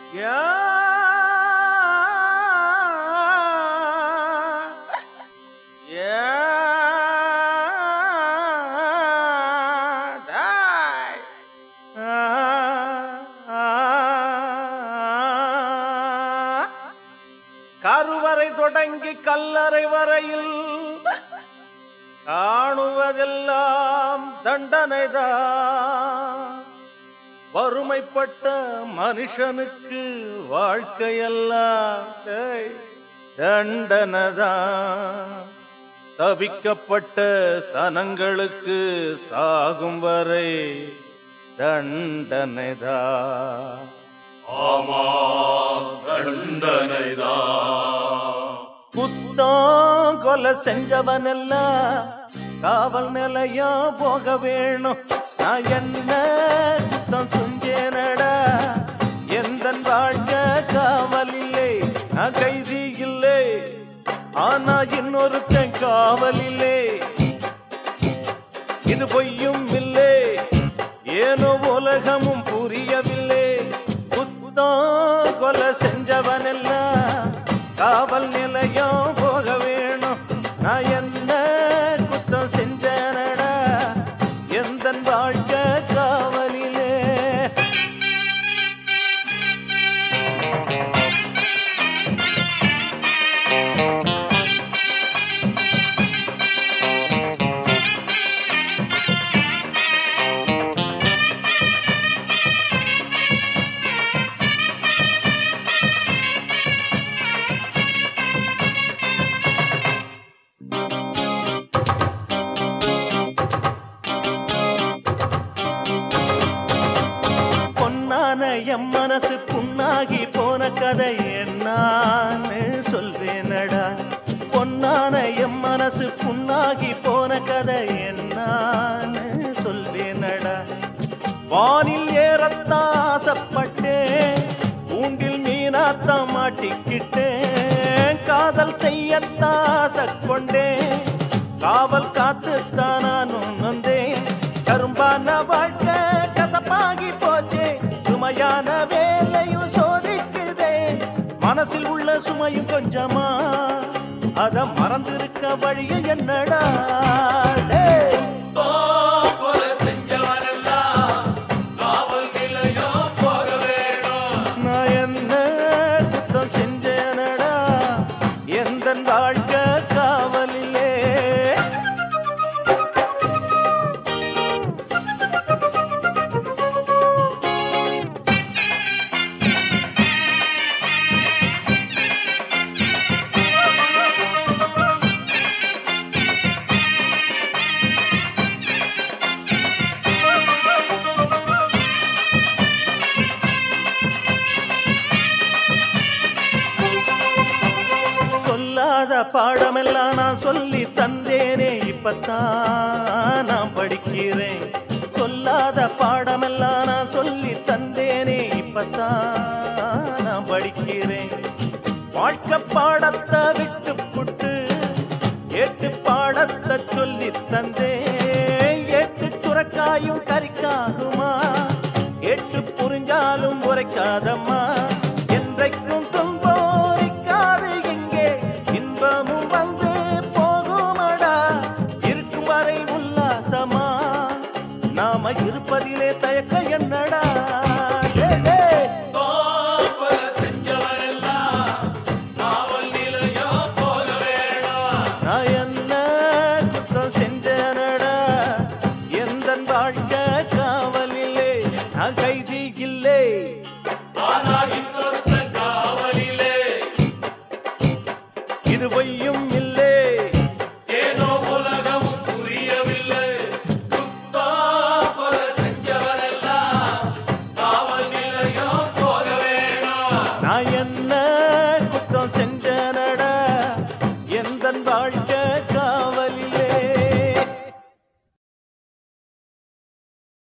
கருவறை தொடங்கி கல்லறை வரையில் காணுவதெல்லாம் தண்டனைதான் வறுமைப்பட்ட மனுஷனுக்கு வாழ்க்கையெல்லாம் டேய், தண்டனைதான் தவிக்கப்பட்ட சனங்களுக்கு சாகும் வரை தண்டனைதான் ஆமா தண்டனைதான் குத்தம் கொலை செஞ்சவனெல்லாம் காவல் நிலையம் போக வேணும் நான் என்ன குத்தம் செஞ்சேனடா எந்த வாழ்க்கை காவல் இல்லை நான் கைதி இல்லை ஆனா இன்னொருத்தன் காவல் இல்லை இது பொய்யும் இல்லை ஏனோ உலகமும் புரியவில்லை குத்தம் கொலை செஞ்சவனெல்லாம் காவல் நிலையம் போக வேணும் நான் என்ன குத்தம் செஞ்சனடா எந்த வாழ்க்கை காவலிலே பொன்னான எம் மனசு புண்ணாகி போன கதை என்னான்னு சொல்வேனடா பொன்னான எம் மனசு புண்ணாகி போன கதை என்னான்னு சொல்வேனடா வானில் ஏறத்தான் ஆசைப்பட்டேன் ஊண்டில் மீனாத்தான் மாட்டிக்கிட்டேன் காதல் செய்யத்தான் ஆசை கொண்டேன் காவல் காத்துத்தான் நானும் நொந்தேன் கரும்பான வாழ்க்கை கசப்பாகி போச்சே சுமையான வேலையும் சோதிக்குதே மனசில் உள்ள சுமையும் கொஞ்சமா அத மறந்திருக்க வழியும் என்னடா டேய். கொலை செஞ்சவனெல்லாம் காவல் நிலையம் போக வேணும் நான் என்ன குத்தம் செஞ்சேனடா எந்த வாழ்க்கை காவலிலே சொல்லாத பாடமெல்லாம் நான் சொல்லி தந்தேனே இப்பத்தான் நான் படிக்கிறேன் சொல்லாத பாடமெல்லாம் நான் சொல்லி தந்தேனே இப்பத்தான் நான் படிக்கிறேன் வாழ்க்கை பாடத்தை விட்டு புட்டு எட்டு பாடத்தை சொல்லி தந்தேன் எட்டு சுரக்காயும் கறிக்காகுமா எட்டு புரிஞ்சாலும் உரைக்காதம்மா என்றைக்கும் துன்போரிக்காது இங்கே இன்பமும் வந்து போகுமடா இருக்கும் வரை உல்லாசமா நாம இருப்பதிலே தயக்க என்னடா டே, டே. கொலை செஞ்சவனெல்லாம் காவல் நிலையம் போக வேணும் நான் என்ன குற்றம் செஞ்சனடா எந்த வாழ்க்கை காவலிலே நான் கைதி இல்லை ஆனா இன்னொருத்தன் காவலிலே இது பொய்யும் இல்லை ஏனோ உலகம் புரியவில்லை குத்தா கொலை செஞ்சவனெல்லாம் காவல் நிலையம் போக வேணும் நான் என்ன குற்றம் செஞ்சனடா எந்த வாழ்க்கை